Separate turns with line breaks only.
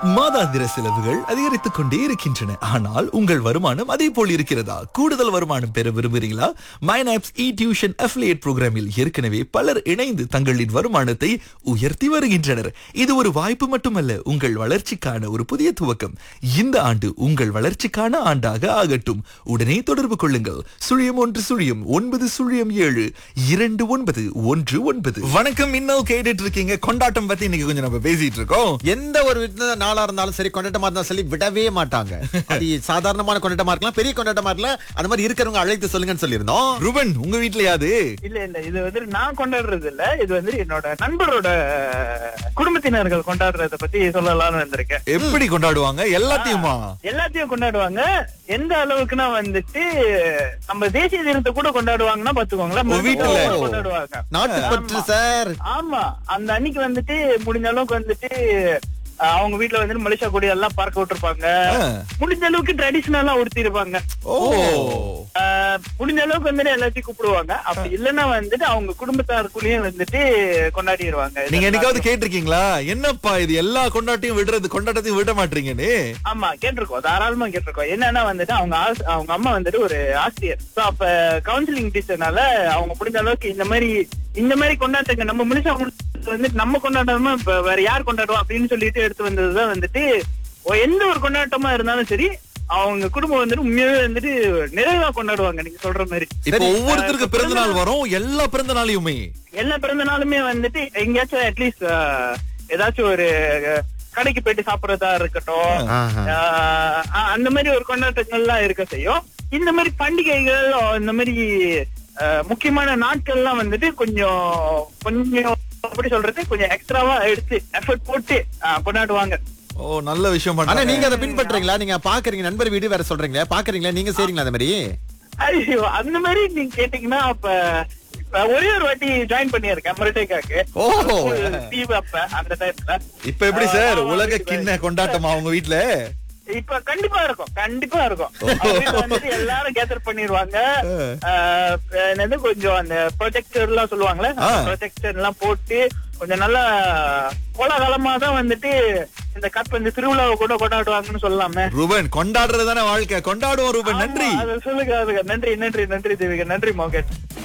மாதாந்திர செலவுகள் அதிகரித்துக் கொண்டே இருக்கின்றன ஆனால் உங்கள் வருமானம் அதே போல் இருக்கிறதா கூடுதல் வருமானம் பெற விரும்புகிறீங்களா மைனாப்ஸ் இ டியூஷன் அஃபிலியேட் புரோகிராமில் ஏற்கனவே பலர் இணைந்து தங்களின் வருமானத்தை உயர்த்தி வருகின்றனர் இது ஒரு வாய்ப்பு மட்டுமல்ல உங்கள் வளர்ச்சிக்கான ஒரு புதிய துவக்கம் இந்த ஆண்டு உங்கள் வளர்ச்சிக்கான ஆண்டாக ஆகட்டும் உடனே தொடர்பு கொள்ளுங்கள் சுழியம் ஒன்று சுழியம் ஒன்பது சுழியம் ஏழு இரண்டு ஒன்பது ஒன்று ஒன்பது வணக்கம் இன்னும் கேட்டுட்டு இருக்கீங்க கொண்டாட்டம் பத்தி இன்னைக்கு கொஞ்சம் நம்ம பேசிட்டு இருக்கோம்
எந்த ஒரு வித நாளா இருந்தாலும் சரி கொண்டாட்டமா இருந்தாலும் சரி விடவே மாட்டாங்க அது சாதாரணமான கொண்டாட்டமா இருக்கலாம் பெரிய கொண்டாட்டமா இருக்கலாம் அந்த மாதிரி இருக்கிறவங்க அழைத்து சொல்லுங்கன்னு சொல்லியிருந்தோம்
ரூபன் உங்க வீட்ல யாது
இல்ல இல்ல இது வந்து நான் கொண்டாடுறது இல்ல இது வந்து என்னோட நண்பரோட குடும்பத்தினர்கள் கொண்டாடுறத பத்தி சொல்லலாம்னு வந்திருக்கேன்
எப்படி கொண்டாடுவாங்க எல்லாத்தையுமா
எல்லாத்தையும் கொண்டாடுவாங்க எந்த அளவுக்குன்னா வந்துட்டு நம்ம தேசிய தினத்தை கூட கொண்டாடுவாங்கன்னா பாத்துக்கோங்களேன்
உங்க வீட்டுல?
ரொம்ப கொண்டாடுவாங்க
நாட்டுப்பற்று சார்
ஆமா அந்த அன்னைக்கு வந்துட்டு முடிஞ்ச அளவுக்கு வந்துட்டு அஹ், அவங்க வீட்டுல வந்துட்டு மலேசியா கொடி எல்லாம் பார்க்க விட்டுருப்பாங்க
ஆ.
முடிஞ்ச அளவுக்கு ட்ரெடிஷனலா உடுத்தி இருப்பாங்க
ஓ
முடிஞ்ச அளவுக்கு வந்துட்டு எல்லாத்தையும் கூப்பிடுவாங்க அப்படி இல்லைன்னா வந்துட்டு அவங்க குடும்பத்தாருக்குள்ளேயும் வந்துட்டு கொண்டாடிடுவாங்க
நீங்க என்னைக்காவது கேட்டிருக்கீங்களா என்னப்பா இது எல்லா கொண்டாட்டையும் விடுறது கொண்டாட்டத்தையும் விட மாட்டீங்கன்னு
ஆமா கேட்டிருக்கோம் தாராளமா கேட்டிருக்கோம் என்னன்னா வந்துட்டு அவங்க ஆஸ்- அவங்க அம்மா வந்துட்டு ஒரு ஆசிரியர் சோ அப்ப கவுன்சிலிங் டீச்சர்னால அவங்க முடிஞ்ச அளவுக்கு இந்த மாதிரி இந்த மாதிரி கொண்டாட்டங்க நம்ம மனுஷன் வந்து நம்ம கொண்டாடாம இப்ப வேற யார் கொண்டாடுவோம் அப்படின்னு சொல்லிட்டு எடுத்து வந்ததுதான் வந்துட்டு ஒ- எந்த ஒரு கொண்டாட்டமா இருந்தாலும் சரி அவங்க குடும்பம் வந்துட்டு உண்மையாவே வந்துட்டு நிறைவா கொண்டாடுவாங்க நீங்க சொல்ற மாதிரி
இப்ப ஒவ்வொருத்தருக்கு பிறந்த நாள் வரும் எல்லா பிறந்த நாளையுமே
எல்லா பிறந்த நாளுமே வந்துட்டு எங்கேயாச்சும் அட்லீஸ்ட் ஏதாச்சும் ஒரு அஹ், கடைக்கு போயிட்டு சாப்பிடறதா இருக்கட்டும்
ஆஹா.
ஆஹ் அஹ் அந்த மாதிரி ஒரு கொண்டாட்டங்கள்லாம் இருக்க செய்யும் இந்த மாதிரி பண்டிகைகள் இந்த மாதிரி அஹ், முக்கியமான நாட்கள்லாம் வந்துட்டு கொஞ்சம் கொஞ்சம் எப்படி சொல்றது கொஞ்சம் எக்ஸ்ட்ராவா எடுத்து எஃபர்ட் போட்டு அஹ், கொண்டாடுவாங்க
ஓ நல்ல விஷயம்
ஆனா
பண்ணாங்க
நீங்க அதை பின்பற்றீங்களா நீங்க பாக்குறீங்க நண்பர் வீடு வேற சொல்றீங்களா பாக்குறீங்களா நீங்க செய்றீங்களா அந்த மாதிரி
ஐயோ அந்த மாதிரி நீங்க கேட்டீங்கன்னா அப்ப இப்ப ஒரே ஒரு வாட்டி ஜாயின் பண்ணியிருக்கேன் மரட்டேக்காக்கு
ஓஹோ.
தீவு அப்ப அந்த டைம்ல
இப்ப எப்படி சார் உலக கிண்ண கொண்டாட்டமா உங்க வீட்ல
இப்ப கண்டிப்பா இருக்கும் கண்டிப்பா இருக்கும் அவங்க வீட்டுல வந்துட்டு எல்லாரும் கேதர் பண்ணிருவாங்க ஆஹ் என்னது கொஞ்சம் அந்த ப்ரொஜெக்டர் எல்லாம் சொல்லுவாங்கல்ல
ஆ.
ப்ரொஜெக்டர் எல்லாம் போட்டு கொஞ்சம் நல்லா கோலாகலமா தான் வந்துட்டு இந்த கப் இந்த திருவிழாவை கூட கொண்டாடுவாங்கன்னு சொல்லலாமே
ரூபன் கொண்டாடுறது தானே வாழ்க்கை கொண்டாடுவோம் ரூபன் நன்றி
ஆமா, அதை சொல்லுங்க அதுக்கு நன்றி நன்றி நன்றி தேவிகா நன்றி மோகன்